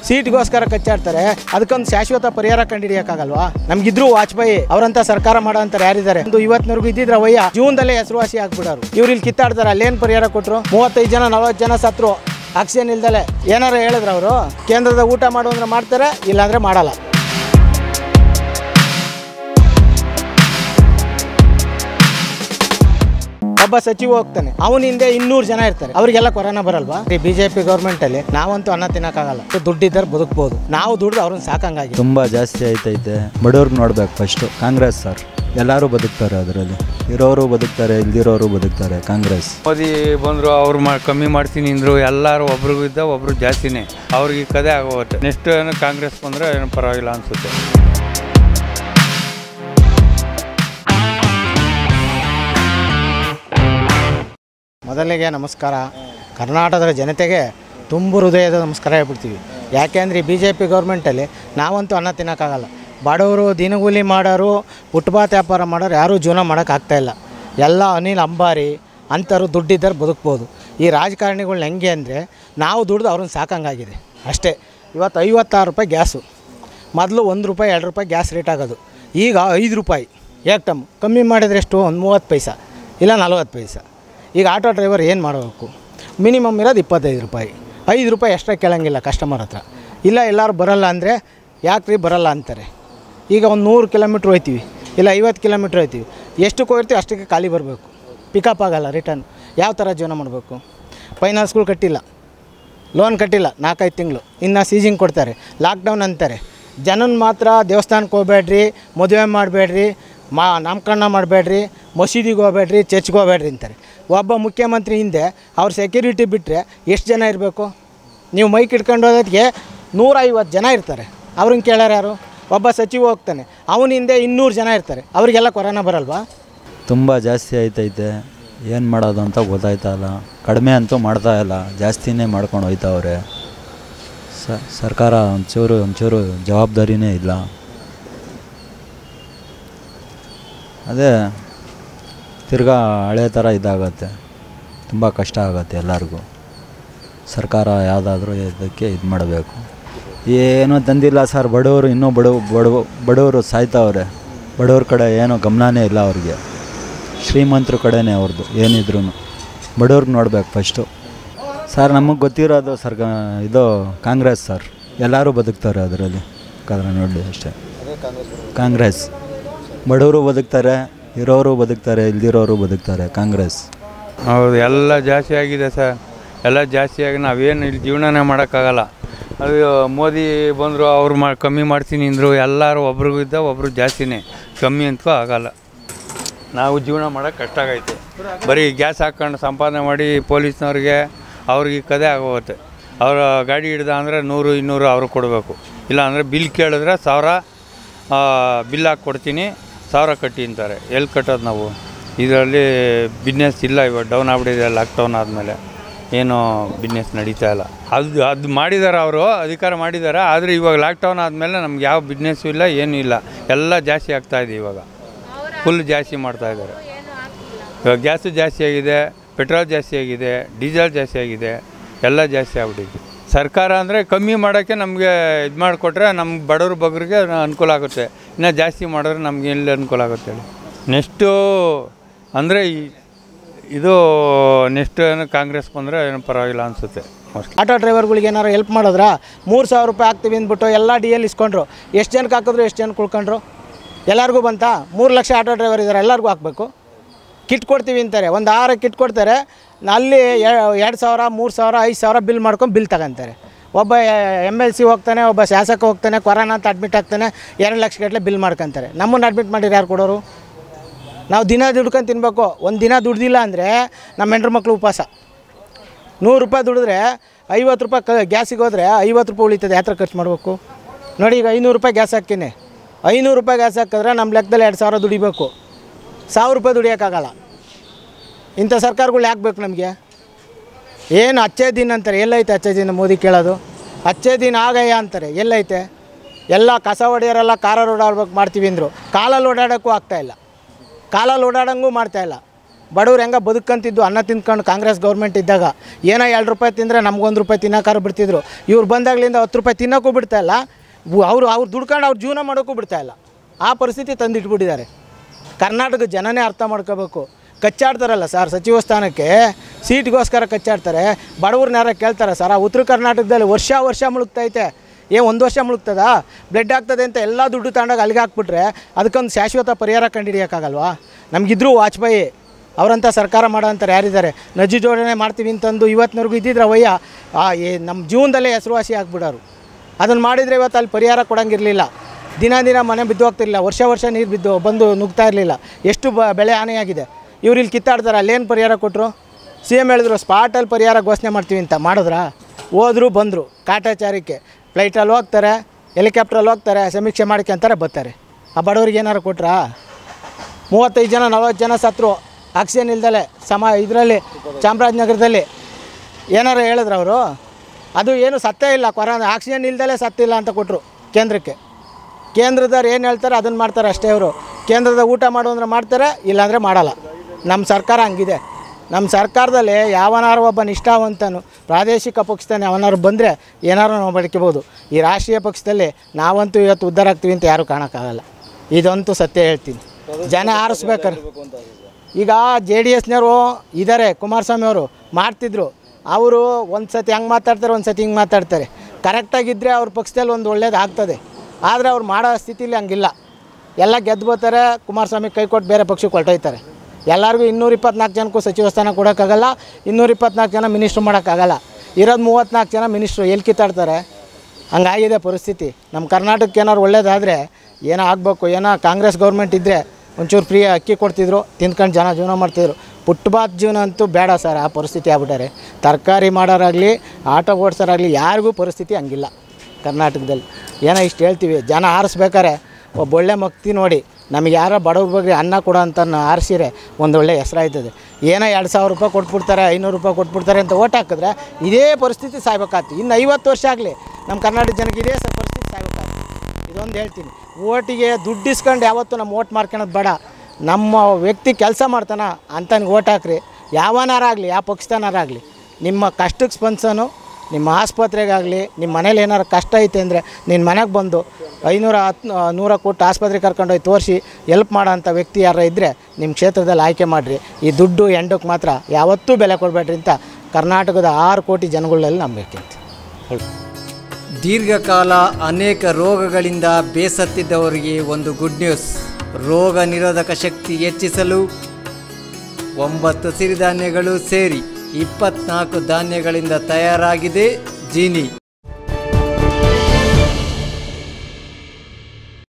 ಸೀಟ್ಗೋಸ್ಕರ ಕಚ್ಚಾಡ್ತಾರೆ ಅದಕ್ಕೊಂದು ಶಾಶ್ವತ ಪರಿಹಾರ ಕಂಡುಹಿಡಿಯೋಕ್ಕಾಗಲ್ವಾ ನಮ್ಗಿದ್ರು ವಾಜಪೇಯಿ ಅವರಂತ ಸರ್ಕಾರ ಮಾಡೋ ಅಂತಾರೆ ಯಾರಿದ್ದಾರೆ ಒಂದು ಇವತ್ತಿನವರೆಗೂ ಇದ್ದಿದ್ರ ವಯ್ಯ ಜೀವನದಲ್ಲೇ ಹೆಸರುವಾಸಿ ಆಗ್ಬಿಡೋರು ಇವ್ರು ಇಲ್ಲಿ ಕಿತ್ತಾಡ್ತಾರೆ ಅಲ್ಲೇನು ಪರಿಹಾರ ಕೊಟ್ಟರು ಮೂವತ್ತೈದು ಜನ ನಲವತ್ತು ಜನ ಸತ್ರು ಆಕ್ಸಿಜನ್ ಇಲ್ದಲೆ ಏನಾರ ಹೇಳಿದ್ರು ಅವರು ಕೇಂದ್ರದ ಊಟ ಮಾಡು ಅಂದ್ರೆ ಮಾಡ್ತಾರೆ ಇಲ್ಲಾಂದ್ರೆ ಮಾಡಲ್ಲ ಒಬ್ಬ ಸಚಿವ ಹೋಗ್ತಾನೆ ಅವನ ಹಿಂದೆ ಇನ್ನೂರು ಜನ ಇರ್ತಾರೆ ಅವರಿಗೆಲ್ಲ ಕೊರೋನಾ ಬರಲ್ವಾ ಈ ಬಿಜೆಪಿ ಗೌರ್ಮೆಂಟ್ ಅಲ್ಲಿ ನಾವಂತೂ ಅನ್ನ ತಿನ್ನಕ್ಕಾಗಲ್ಲ ದುಡ್ಡಿದ್ದಾರೆ ಬದುಕ್ಬೋದು ನಾವು ದುಡ್ದು ಅವ್ರನ್ನ ಸಾಕಂಗಾಗಿ ತುಂಬ ಜಾಸ್ತಿ ಆಯ್ತೈತೆ ಬಡವ್ರಿಗೆ ನೋಡ್ಬೇಕು ಫಸ್ಟು ಕಾಂಗ್ರೆಸ್ ಸರ್ ಎಲ್ಲರೂ ಬದುಕ್ತಾರೆ ಅದರಲ್ಲಿ ಇರೋರು ಬದುಕ್ತಾರೆ ಇಲ್ದಿರೋರು ಬದುಕ್ತಾರೆ ಕಾಂಗ್ರೆಸ್ ಮೋದಿ ಬಂದರು ಅವ್ರು ಮಾ ಕಮ್ಮಿ ಮಾಡ್ತೀನಿ ಅಂದರು ಎಲ್ಲರೂ ಒಬ್ರಿಗೂ ಇದ್ದ ಒಬ್ರು ಜಾಸ್ತಿನೇ ಅವ್ರಿಗೆ ಕದೆ ಆಗೋಗುತ್ತೆ ನೆಕ್ಸ್ಟ್ ಏನು ಕಾಂಗ್ರೆಸ್ ಬಂದರೆ ಏನು ಪರವಾಗಿಲ್ಲ ಅನಿಸುತ್ತೆ ಮೊದಲಿಗೆ ನಮಸ್ಕಾರ ಕರ್ನಾಟಕದ ಜನತೆಗೆ ತುಂಬ ಹೃದಯದ ನಮಸ್ಕಾರ ಹೇಳ್ಬಿಡ್ತೀವಿ ಯಾಕೆಂದರೆ ಬಿ ಜೆ ಪಿ ಗೌರ್ಮೆಂಟಲ್ಲಿ ನಾವಂತೂ ಅನ್ನ ತಿನ್ನೋಕ್ಕಾಗಲ್ಲ ಬಡವರು ದಿನಗೂಲಿ ಮಾಡೋರು ಫುಟ್ಪಾತ್ ವ್ಯಾಪಾರ ಮಾಡೋರು ಯಾರೂ ಜೀವನ ಮಾಡೋಕ್ಕಾಗ್ತಾಯಿಲ್ಲ ಎಲ್ಲ ಅನಿಲ್ ಅಂಬಾರಿ ಅಂಥವ್ರು ದುಡ್ಡಿದ್ದರೆ ಬದುಕ್ಬೋದು ಈ ರಾಜಕಾರಣಿಗಳ್ನ ಹೆಂಗೆ ಅಂದರೆ ನಾವು ದುಡ್ದು ಅವ್ರನ್ನ ಸಾಕಂಗಾಗಿದೆ ಅಷ್ಟೇ ಇವತ್ತು ಐವತ್ತಾರು ರೂಪಾಯಿ ಗ್ಯಾಸು ಮೊದಲು ಒಂದು ರೂಪಾಯಿ ಎರಡು ರೂಪಾಯಿ ಗ್ಯಾಸ್ ರೇಟ್ ಆಗೋದು ಈಗ ಐದು ರೂಪಾಯಿ ಏಕ್ಟಮ್ ಕಮ್ಮಿ ಮಾಡಿದ್ರೆ ಎಷ್ಟು ಒಂದು ಮೂವತ್ತು ಪೈಸಾ ಇಲ್ಲ ನಲ್ವತ್ತು ಪೈಸಾ ಈಗ ಆಟೋ ಡ್ರೈವರ್ ಏನು ಮಾಡಬೇಕು ಮಿನಿಮಮ್ ಇರೋದು ಇಪ್ಪತ್ತೈದು ರೂಪಾಯಿ ಐದು ರೂಪಾಯಿ ಎಕ್ಸ್ಟ್ರಾ ಕೇಳಂಗಿಲ್ಲ ಕಸ್ಟಮರ್ ಹತ್ರ ಇಲ್ಲ ಎಲ್ಲರೂ ಬರಲ್ಲ ಅಂದರೆ ಯಾಕ್ರಿ ಬರಲ್ಲ ಅಂತಾರೆ ಈಗ ಒಂದು ನೂರು ಕಿಲೋಮೀಟ್ರ್ ಹೋಯ್ತೀವಿ ಇಲ್ಲ ಐವತ್ತು ಕಿಲೋಮೀಟ್ರ್ ಹೋಯ್ತೀವಿ ಎಷ್ಟಕ್ಕೆ ಹೋಗ್ತೀವಿ ಅಷ್ಟಕ್ಕೆ ಖಾಲಿ ಬರಬೇಕು ಪಿಕಪ್ ಆಗಲ್ಲ ರಿಟರ್ನ್ ಯಾವ ಥರ ಜೀವನ ಮಾಡಬೇಕು ಫೈನಾನ್ಸ್ಗಳು ಕಟ್ಟಿಲ್ಲ ಲೋನ್ ಕಟ್ಟಿಲ್ಲ ನಾಲ್ಕೈದು ತಿಂಗಳು ಇನ್ನು ಸೀಸಿಂಗ್ ಕೊಡ್ತಾರೆ ಲಾಕ್ಡೌನ್ ಅಂತಾರೆ ಜನನ ಮಾತ್ರ ದೇವಸ್ಥಾನಕ್ಕೆ ಹೋಗ್ಬೇಡ್ರಿ ಮದುವೆ ಮಾಡಬೇಡ್ರಿ ಮಾ ನಾಮಕರಣ ಮಾಡಬೇಡ್ರಿ ಮಸೀದಿಗೆ ಹೋಗ್ಬೇಡ್ರಿ ಚರ್ಚ್ಗೆ ಹೋಗ್ಬೇಡ್ರಿ ಅಂತಾರೆ ಒಬ್ಬ ಮುಖ್ಯಮಂತ್ರಿ ಹಿಂದೆ ಅವ್ರ ಸೆಕ್ಯೂರಿಟಿ ಬಿಟ್ಟರೆ ಎಷ್ಟು ಜನ ಇರಬೇಕು ನೀವು ಮೈಕ್ ಇಟ್ಕೊಂಡು ಹೋಗೋದಕ್ಕೆ ನೂರೈವತ್ತು ಜನ ಇರ್ತಾರೆ ಅವ್ರನ್ನ ಕೇಳ್ಯಾರ ಯಾರು ಒಬ್ಬ ಸಚಿವ ಹೋಗ್ತಾನೆ ಅವನ ಹಿಂದೆ ಇನ್ನೂರು ಜನ ಇರ್ತಾರೆ ಅವರಿಗೆಲ್ಲ ಕೊರೋನಾ ಬರಲ್ವಾ ತುಂಬ ಜಾಸ್ತಿ ಆಯ್ತೈತೆ ಏನು ಮಾಡೋದು ಅಂತ ಗೊತ್ತಾಯ್ತಾ ಇಲ್ಲ ಕಡಿಮೆ ಅಂತೂ ಮಾಡ್ತಾ ಇಲ್ಲ ಜಾಸ್ತಿನೇ ಮಾಡ್ಕೊಂಡು ಹೋಯ್ತಾವ್ರೆ ಸ ಸರ್ಕಾರ ಒಂಚೂರು ಒಂಚೂರು ಜವಾಬ್ದಾರಿನೇ ಇಲ್ಲ ಅದೇ ತಿರ್ಗಾ ಹಳೆ ಥರ ಇದಾಗತ್ತೆ ತುಂಬ ಕಷ್ಟ ಆಗುತ್ತೆ ಎಲ್ಲರಿಗೂ ಸರ್ಕಾರ ಯಾವುದಾದ್ರೂ ಇದಕ್ಕೆ ಇದು ಮಾಡಬೇಕು ಏನೂ ತಂದಿಲ್ಲ ಸರ್ ಬಡವರು ಇನ್ನೂ ಬಡವ ಬಡವ ಬಡವರು ಸಾಯ್ತಾವ್ರೆ ಬಡವ್ರ ಕಡೆ ಏನೋ ಗಮನನೇ ಇಲ್ಲ ಅವ್ರಿಗೆ ಶ್ರೀಮಂತರ ಕಡೆನೇ ಅವ್ರದ್ದು ಏನಿದ್ರು ಬಡವ್ರಿಗೆ ನೋಡ್ಬೇಕು ಫಸ್ಟು ಸರ್ ನಮಗೆ ಗೊತ್ತಿರೋದು ಸರ್ಗ ಇದು ಕಾಂಗ್ರೆಸ್ ಸರ್ ಎಲ್ಲರೂ ಬದುಕ್ತಾರೆ ಅದರಲ್ಲಿ ಬೇಕಾದ್ರೆ ನೋಡಿ ಅಷ್ಟೇ ಕಾಂಗ್ರೆಸ್ ಬಡವರು ಬದುಕ್ತಾರೆ ಇರೋರು ಬದುಕ್ತಾರೆ ಇಲ್ದಿರೋರು ಬದುಕ್ತಾರೆ ಕಾಂಗ್ರೆಸ್ ಹೌದು ಎಲ್ಲ ಜಾಸ್ತಿ ಆಗಿದೆ ಸರ್ ಎಲ್ಲ ಜಾಸ್ತಿ ಆಗಿ ನಾವೇನು ಇಲ್ಲಿ ಜೀವನನೇ ಮಾಡೋಕ್ಕಾಗಲ್ಲ ಅದು ಮೋದಿ ಬಂದರು ಅವ್ರು ಮಾ ಕಮ್ಮಿ ಮಾಡ್ತೀನಿ ಅಂದರು ಎಲ್ಲರೂ ಒಬ್ರಿಗೂ ಇದ್ದ ಒಬ್ರು ಜಾಸ್ತಿನೇ ಕಮ್ಮಿ ಅಂತೂ ಆಗಲ್ಲ ನಾವು ಜೀವನ ಮಾಡೋಕ್ಕೆ ಕಷ್ಟ ಆಗೈತೆ ಬರೀ ಗ್ಯಾಸ್ ಹಾಕ್ಕೊಂಡು ಸಂಪಾದನೆ ಮಾಡಿ ಪೊಲೀಸ್ನವ್ರಿಗೆ ಅವ್ರಿಗೆ ಕದೆ ಆಗೋಗುತ್ತೆ ಅವ್ರ ಗಾಡಿ ಹಿಡ್ದ ಅಂದರೆ ನೂರು ಇನ್ನೂರು ಅವರು ಕೊಡಬೇಕು ಇಲ್ಲ ಅಂದರೆ ಬಿಲ್ ಕೇಳಿದ್ರೆ ಸಾವಿರ ಬಿಲ್ ಹಾಕಿ ಕೊಡ್ತೀನಿ ಸಾವಿರ ಕಟ್ಟಿ ಅಂತಾರೆ ಎಲ್ಲಿ ಕಟ್ಟೋದು ನಾವು ಇದರಲ್ಲಿ ಬಿಸ್ನೆಸ್ ಇಲ್ಲ ಇವಾಗ ಡೌನ್ ಆಗ್ಬಿಟ್ಟಿದೆ ಲಾಕ್ಡೌನ್ ಆದಮೇಲೆ ಏನು ಬಿಸ್ನೆಸ್ ನಡೀತಾ ಇಲ್ಲ ಅದು ಅದು ಮಾಡಿದ್ದಾರೆ ಅವರು ಅಧಿಕಾರ ಮಾಡಿದ್ದಾರೆ ಆದರೆ ಇವಾಗ ಲಾಕ್ಡೌನ್ ಆದಮೇಲೆ ನಮ್ಗೆ ಯಾವ ಬಿಸ್ನೆಸ್ಸು ಇಲ್ಲ ಏನೂ ಇಲ್ಲ ಎಲ್ಲ ಜಾಸ್ತಿ ಆಗ್ತಾ ಇದೆ ಇವಾಗ ಫುಲ್ ಜಾಸ್ತಿ ಮಾಡ್ತಾ ಇದ್ದಾರೆ ಇವಾಗ ಗ್ಯಾಸು ಜಾಸ್ತಿ ಆಗಿದೆ ಪೆಟ್ರೋಲ್ ಜಾಸ್ತಿ ಆಗಿದೆ ಡೀಸೆಲ್ ಜಾಸ್ತಿ ಆಗಿದೆ ಎಲ್ಲ ಜಾಸ್ತಿ ಆಗ್ಬಿಟ್ಟಿದೆ ಸರ್ಕಾರ ಅಂದರೆ ಕಮ್ಮಿ ಮಾಡೋಕ್ಕೆ ನಮಗೆ ಇದು ಮಾಡಿಕೊಟ್ರೆ ನಮ್ಮ ಬಡವ್ರ ಬಗ್ಗರಿಗೆ ಅನುಕೂಲ ಆಗುತ್ತೆ ಇನ್ನು ಜಾಸ್ತಿ ಮಾಡಿದ್ರೆ ನಮ್ಗೆ ಎಲ್ಲಿ ಅನುಕೂಲ ಆಗುತ್ತೆ ಹೇಳಿ ನೆಕ್ಸ್ಟು ಅಂದರೆ ಇದು ನೆಕ್ಸ್ಟ್ ಏನು ಕಾಂಗ್ರೆಸ್ ಬಂದರೆ ಏನು ಪರವಾಗಿಲ್ಲ ಅನಿಸುತ್ತೆ ಮೋಸ್ಟ್ಲಿ ಆಟೋ ಡ್ರೈವರ್ಗಳಿಗೆ ಏನಾರು ಹೆಲ್ಪ್ ಮಾಡಿದ್ರಾ ಮೂರು ಸಾವಿರ ರೂಪಾಯಿ ಹಾಕ್ತೀವಿ ಅಂದ್ಬಿಟ್ಟು ಎಲ್ಲ ಡಿ ಎಲ್ ಇಸ್ಕೊಂಡ್ರು ಎಷ್ಟು ಜನಕ್ಕೆ ಹಾಕಿದ್ರು ಎಷ್ಟು ಜನ ಉಳ್ಕೊಂಡ್ರು ಎಲ್ಲರಿಗೂ ಬಂತಾ ಮೂರು ಲಕ್ಷ ಆಟೋ ಡ್ರೈವರ್ ಇದ್ದಾರೆ ಎಲ್ಲರಿಗೂ ಹಾಕಬೇಕು ಕಿಟ್ ಕೊಡ್ತೀವಿ ಅಂತಾರೆ ಒಂದು ಆರು ಕಿಟ್ ಕೊಡ್ತಾರೆ ಅಲ್ಲಿ ಎರಡು ಸಾವಿರ ಮೂರು ಸಾವಿರ ಐದು ಸಾವಿರ ಬಿಲ್ ಮಾಡ್ಕೊಂಡು ಬಿಲ್ ತಗೊಂತಾರೆ ಒಬ್ಬ ಎಮ್ ಎಲ್ ಸಿ ಹೋಗ್ತಾನೆ ಒಬ್ಬ ಶಾಸಕ ಹೋಗ್ತಾನೆ ಕೊರೋನಾ ಅಂತ ಅಡ್ಮಿಟ್ ಆಗ್ತಾನೆ ಎರಡು ಲಕ್ಷ ಗಟ್ಟಲೆ ಬಿಲ್ ಮಾಡ್ಕೊತಾರೆ ನಮ್ಮನ್ನು ಅಡ್ಮಿಟ್ ಮಾಡಿದ್ರೆ ಯಾರು ಕೊಡೋರು ನಾವು ದಿನ ದುಡ್ಕೊಂಡು ತಿನ್ನಬೇಕು ಒಂದು ದಿನ ದುಡ್ದಿಲ್ಲ ಅಂದರೆ ನಮ್ಮ ಹೆಂಡ್ರ ಮಕ್ಕಳು ಉಪವಾಸ ನೂರು ರೂಪಾಯಿ ದುಡಿದ್ರೆ ಐವತ್ತು ರೂಪಾಯಿ ಕ ಗ್ಯಾಸಿಗೆ ಹೋದರೆ ಐವತ್ತು ರೂಪಾಯಿ ಉಳಿತದೆ ಯಾವ ಥರ ಖರ್ಚು ಮಾಡಬೇಕು ನೋಡಿ ಈಗ ಐನೂರು ರೂಪಾಯಿ ಗ್ಯಾಸ್ ಹಾಕ್ತೀನಿ ಐನೂರು ರೂಪಾಯಿ ಗ್ಯಾಸ್ ಹಾಕಿದ್ರೆ ನಮ್ಮ ಲೆಕ್ಕದಲ್ಲಿ ಎರಡು ಸಾವಿರ ದುಡಿಬೇಕು ಸಾವಿರ ರೂಪಾಯಿ ದುಡಿಯೋಕ್ಕಾಗಲ್ಲ ಇಂಥ ಸರ್ಕಾರಗಳು ಯಾಕೆ ಬೇಕು ನಮಗೆ ಏನು ಅಚ್ಚೇ ದಿನ ಅಂತಾರೆ ಎಲ್ಲೈತೆ ಅಚ್ಚೇ ದಿನ ಮೋದಿ ಕೇಳೋದು ಅಚ್ಚೇ ದಿನ ಆಗಯ್ಯ ಅಂತಾರೆ ಎಲ್ಲೈತೆ ಎಲ್ಲ ಕಸ ಹೊಡೆಯೋರೆಲ್ಲ ಕಾರಲ್ಲಿ ಓಡಾಡ್ಬೇಕು ಮಾಡ್ತೀವಿ ಅಂದರು ಕಾಲಲ್ಲಿ ಓಡಾಡೋಕ್ಕೂ ಆಗ್ತಾಯಿಲ್ಲ ಕಾಲಲ್ಲಿ ಓಡಾಡಂಗೂ ಮಾಡ್ತಾಯಿಲ್ಲ ಬಡವ್ರು ಹೆಂಗೆ ಬದುಕಂತಿದ್ದು ಅನ್ನ ತಿಂದ್ಕೊಂಡು ಕಾಂಗ್ರೆಸ್ ಗೌರ್ಮೆಂಟ್ ಇದ್ದಾಗ ಏನೋ ಎರಡು ರೂಪಾಯಿ ತಿಂದರೆ ನಮ್ಗೊಂದು ರೂಪಾಯಿ ತಿನ್ನೋಕ್ಕಾರು ಬಿಡ್ತಿದ್ರು ಇವ್ರು ಬಂದಾಗಲಿಂದ ಹತ್ತು ರೂಪಾಯಿ ತಿನ್ನೋಕ್ಕೂ ಬಿಡ್ತಾ ಇಲ್ಲ ಅವರು ಅವ್ರು ದುಡ್ಕೊಂಡು ಅವ್ರು ಜೀವನ ಮಾಡೋಕ್ಕೂ ಬಿಡ್ತಾ ಇಲ್ಲ ಆ ಪರಿಸ್ಥಿತಿ ತಂದಿಟ್ಬಿಟ್ಟಿದ್ದಾರೆ ಕರ್ನಾಟಕ ಜನನೇ ಅರ್ಥ ಮಾಡ್ಕೋಬೇಕು ಕಚ್ಚಾಡ್ತಾರಲ್ಲ ಸರ್ ಸಚಿವ ಸ್ಥಾನಕ್ಕೆ ಸೀಟ್ಗೋಸ್ಕರ ಕಚ್ಚಾಡ್ತಾರೆ ಬಡವ್ರನ್ನ ಯಾರ ಕೇಳ್ತಾರೆ ಸರ್ ಆ ಉತ್ತರ ಕರ್ನಾಟಕದಲ್ಲಿ ವರ್ಷ ವರ್ಷ ಮುಳುಗ್ತೈತೆ ಏನು ಒಂದು ವರ್ಷ ಮುಳುಗ್ತದ ಬ್ಲಡ್ ಆಗ್ತದೆ ಅಂತ ಎಲ್ಲ ದುಡ್ಡು ತಗೊಂಡಾಗ ಅಲ್ಲಿಗೆ ಹಾಕ್ಬಿಟ್ರೆ ಅದಕ್ಕೊಂದು ಶಾಶ್ವತ ಪರಿಹಾರ ಕಂಡುಹಿಡಿಯೋಕ್ಕಾಗಲ್ವಾ ನಮಗಿದ್ರು ವಾಜಪೇಯಿ ಅವರಂಥ ಸರ್ಕಾರ ಮಾಡೋ ಅಂತಾರೆ ಯಾರಿದ್ದಾರೆ ನಜ್ಜು ಜೋಡಣೆ ಮಾಡ್ತೀವಿ ಅಂತಂದು ಇವತ್ತಿನವರೆಗೂ ಇದ್ದಿದ್ರೆ ವಯ್ಯ ಆ ಏ ನಮ್ಮ ಜೀವನದಲ್ಲೇ ಹೆಸರುವಾಸಿ ಆಗ್ಬಿಡೋರು ಅದನ್ನು ಮಾಡಿದರೆ ಇವತ್ತು ಅಲ್ಲಿ ಪರಿಹಾರ ಕೊಡೋಂಗಿರಲಿಲ್ಲ ದಿನ ದಿನ ಮನೆ ಬಿದ್ದು ಹೋಗ್ತಿರ್ಲಿಲ್ಲ ವರ್ಷ ವರ್ಷ ನೀರು ಬಿದ್ದು ಬಂದು ನುಗ್ತಾ ಇರಲಿಲ್ಲ ಎಷ್ಟು ಬ ಬೆಳೆ ಹಾನಿಯಾಗಿದೆ ಇವ್ರು ಇಲ್ಲಿ ಕಿತ್ತಾಡ್ತಾರೆ ಅಲ್ಲೇನು ಪರಿಹಾರ ಕೊಟ್ಟರು ಸಿ ಎಮ್ ಹೇಳಿದ್ರು ಸ್ಪಾಟಲ್ಲಿ ಪರಿಹಾರ ಘೋಷಣೆ ಮಾಡ್ತೀವಿ ಅಂತ ಮಾಡಿದ್ರಾ ಹೋದ್ರು ಬಂದರು ಕಾಟಾಚಾರಕ್ಕೆ ಫ್ಲೈಟಲ್ಲಿ ಹೋಗ್ತಾರೆ ಹೆಲಿಕಾಪ್ಟ್ರಲ್ಲಿ ಹೋಗ್ತಾರೆ ಸಮೀಕ್ಷೆ ಮಾಡ್ಕೊಂತಾರೆ ಬರ್ತಾರೆ ಆ ಬಡವ್ರಿಗೆ ಏನಾರು ಕೊಟ್ರಾ ಮೂವತ್ತೈದು ಜನ ನಲ್ವತ್ತು ಜನ ಸತ್ರು ಆಕ್ಸಿಜನ್ ಇಲ್ದಲೆ ಸಮ ಇದರಲ್ಲಿ ಚಾಮರಾಜನಗರದಲ್ಲಿ ಏನಾರು ಹೇಳಿದ್ರು ಅವರು ಅದು ಏನು ಸತ್ತೇ ಇಲ್ಲ ಕೊರೋನಾ ಆಕ್ಸಿಜನ್ ಇಲ್ದಲೆ ಸತ್ತಿಲ್ಲ ಅಂತ ಕೊಟ್ಟರು ಕೇಂದ್ರಕ್ಕೆ ಕೇಂದ್ರದವ್ರು ಏನು ಹೇಳ್ತಾರೆ ಅದನ್ನು ಮಾಡ್ತಾರೆ ಅಷ್ಟೇ ಅವರು ಕೇಂದ್ರದ ಊಟ ಮಾಡು ಅಂದ್ರೆ ಮಾಡ್ತಾರೆ ಇಲ್ಲಾಂದರೆ ಮಾಡಲ್ಲ ನಮ್ಮ ಸರ್ಕಾರ ಹಂಗಿದೆ ನಮ್ಮ ಸರ್ಕಾರದಲ್ಲಿ ಯಾವನಾರು ಒಬ್ಬ ನಿಷ್ಠಾವಂತನು ಪ್ರಾದೇಶಿಕ ಪಕ್ಷದಲ್ಲಿ ಯಾವನಾರು ಬಂದರೆ ಏನಾರು ನಾವು ಬಡ್ಕೋಬೋದು ಈ ರಾಷ್ಟ್ರೀಯ ಪಕ್ಷದಲ್ಲಿ ನಾವಂತೂ ಇವತ್ತು ಉದ್ಧಾರ ಆಗ್ತೀವಿ ಅಂತ ಯಾರೂ ಕಾಣೋಕ್ಕಾಗಲ್ಲ ಇದಂತೂ ಸತ್ಯ ಹೇಳ್ತೀನಿ ಜನ ಆರಿಸ್ಬೇಕಾರೆ ಈಗ ಜೆ ಡಿ ಎಸ್ನವರು ಇದ್ದಾರೆ ಕುಮಾರಸ್ವಾಮಿ ಅವರು ಮಾಡ್ತಿದ್ರು ಅವರು ಒಂದು ಸತಿ ಹಂಗೆ ಮಾತಾಡ್ತಾರೆ ಒಂದು ಸತಿ ಹಿಂಗೆ ಮಾತಾಡ್ತಾರೆ ಕರೆಕ್ಟಾಗಿದ್ದರೆ ಅವ್ರ ಪಕ್ಷದಲ್ಲಿ ಒಂದು ಒಳ್ಳೇದು ಆಗ್ತದೆ ಆದರೆ ಅವ್ರು ಮಾಡೋ ಸ್ಥಿತಿಲಿ ಹಂಗಿಲ್ಲ ಎಲ್ಲ ಗೆದ್ದು ಬರ್ತಾರೆ ಕುಮಾರಸ್ವಾಮಿ ಕೈ ಕೊಟ್ಟು ಬೇರೆ ಪಕ್ಷಕ್ಕೆ ಹೊರಟೋಯ್ತಾರೆ ಎಲ್ಲರಿಗೂ ಇನ್ನೂರ ಇಪ್ಪತ್ನಾಲ್ಕು ಜನಕ್ಕೂ ಸಚಿವ ಸ್ಥಾನ ಕೊಡೋಕ್ಕಾಗಲ್ಲ ಇನ್ನೂರ ಇಪ್ಪತ್ನಾಲ್ಕು ಜನ ಮಿನಿಸ್ಟ್ರು ಮಾಡೋಕ್ಕಾಗಲ್ಲ ಇರೋದು ಮೂವತ್ತ್ನಾಲ್ಕು ಜನ ಮಿನಿಸ್ಟ್ರು ಎಲ್ಲಿ ಕಿತ್ತಾಡ್ತಾರೆ ಹಂಗಾಗಿದೆ ಪರಿಸ್ಥಿತಿ ನಮ್ಮ ಕರ್ನಾಟಕಕ್ಕೆ ಏನಾದ್ರು ಒಳ್ಳೇದಾದರೆ ಏನೋ ಆಗಬೇಕು ಏನೋ ಕಾಂಗ್ರೆಸ್ ಗೌರ್ಮೆಂಟ್ ಇದ್ದರೆ ಒಂಚೂರು ಫ್ರೀ ಅಕ್ಕಿ ಕೊಡ್ತಿದ್ರು ತಿಂದ್ಕೊಂಡು ಜನ ಜೀವನ ಮಾಡ್ತಿದ್ರು ಪುಟ್ಬಾತ್ ಜೀವನ ಅಂತೂ ಬೇಡ ಸರ್ ಆ ಪರಿಸ್ಥಿತಿ ಆಗ್ಬಿಟ್ಟಾರೆ ತರಕಾರಿ ಮಾಡೋರಾಗಲಿ ಆಟೋ ಓಡಿಸೋರಾಗಲಿ ಯಾರಿಗೂ ಪರಿಸ್ಥಿತಿ ಹಂಗಿಲ್ಲ ಕರ್ನಾಟಕದಲ್ಲಿ ಏನೋ ಇಷ್ಟು ಹೇಳ್ತೀವಿ ಜನ ಆರಿಸ್ಬೇಕಾರೆ ಒಬ್ಬ ಒಳ್ಳೆ ಮಕ್ತಿ ನೋಡಿ ನಮಗೆ ಯಾರೋ ಬಡವ್ರ ಬಗ್ಗೆ ಅನ್ನ ಕೊಡೋ ಅಂತ ಆರಿಸಿರೆ ಒಂದು ಒಳ್ಳೆ ಹೆಸರಾಯ್ತದೆ ಏನೋ ಎರಡು ಸಾವಿರ ರೂಪಾಯಿ ಕೊಟ್ಬಿಡ್ತಾರೆ ಐನೂರು ರೂಪಾಯಿ ಕೊಟ್ಬಿಡ್ತಾರೆ ಅಂತ ಓಟ್ ಹಾಕಿದ್ರೆ ಇದೇ ಪರಿಸ್ಥಿತಿ ಸಾಯ್ಬೇಕಾಗ್ತದೆ ಇನ್ನು ಐವತ್ತು ವರ್ಷ ಆಗಲಿ ನಮ್ಮ ಕರ್ನಾಟಕ ಜನಕ್ಕೆ ಇದೇ ಸ ಪರಿಸ್ಥಿತಿ ಸಾಯ್ಬೇಕಾಗ್ತದೆ ಇದೊಂದು ಹೇಳ್ತೀನಿ ಓಟಿಗೆ ದುಡ್ಡು ಇಸ್ಕೊಂಡು ಯಾವತ್ತೂ ನಮ್ಮ ಓಟ್ ಮಾಡ್ಕೊಳೋದು ಬೇಡ ನಮ್ಮ ವ್ಯಕ್ತಿ ಕೆಲಸ ಮಾಡ್ತಾನ ಅಂತನಿಗೆ ಓಟ್ ಹಾಕ್ರಿ ಯಾವನಾರಾಗಲಿ ಯಾವ ಪಕ್ಷದನಾರಾಗಲಿ ನಿಮ್ಮ ಕಷ್ಟಕ್ಕೆ ಸ್ಪಂದಸನು ನಿಮ್ಮ ಆಸ್ಪತ್ರೆಗಾಗಲಿ ನಿಮ್ಮ ಮನೇಲಿ ಏನಾರು ಕಷ್ಟ ಐತೆ ಅಂದರೆ ನಿನ್ನ ಮನೆಗೆ ಬಂದು ಐನೂರ ಹತ್ತು ನೂರ ಕೊಟ್ಟು ಆಸ್ಪತ್ರೆಗೆ ಕರ್ಕೊಂಡೋಗಿ ತೋರಿಸಿ ಎಲ್ಪ್ ಮಾಡೋ ಅಂಥ ವ್ಯಕ್ತಿ ಯಾರ ಇದ್ದರೆ ನಿಮ್ಮ ಕ್ಷೇತ್ರದಲ್ಲಿ ಆಯ್ಕೆ ಮಾಡಿರಿ ಈ ದುಡ್ಡು ಎಂಡಕ್ಕೆ ಮಾತ್ರ ಯಾವತ್ತೂ ಬೆಲೆ ಕೊಡಬೇಡ್ರಿ ಅಂತ ಕರ್ನಾಟಕದ ಆರು ಕೋಟಿ ಜನಗಳಲ್ಲಿ ನಂಬೇಕಂತ ದೀರ್ಘಕಾಲ ಅನೇಕ ರೋಗಗಳಿಂದ ಬೇಸತ್ತಿದ್ದವರಿಗೆ ಒಂದು ಗುಡ್ ನ್ಯೂಸ್ ರೋಗ ನಿರೋಧಕ ಶಕ್ತಿ ಹೆಚ್ಚಿಸಲು ಒಂಬತ್ತು ಸಿರಿಧಾನ್ಯಗಳು ಸೇರಿ ಇಪ್ಪತ್ನಾಲ್ಕು ಧಾನ್ಯಗಳಿಂದ ತಯಾರಾಗಿದೆ ಜೀನಿ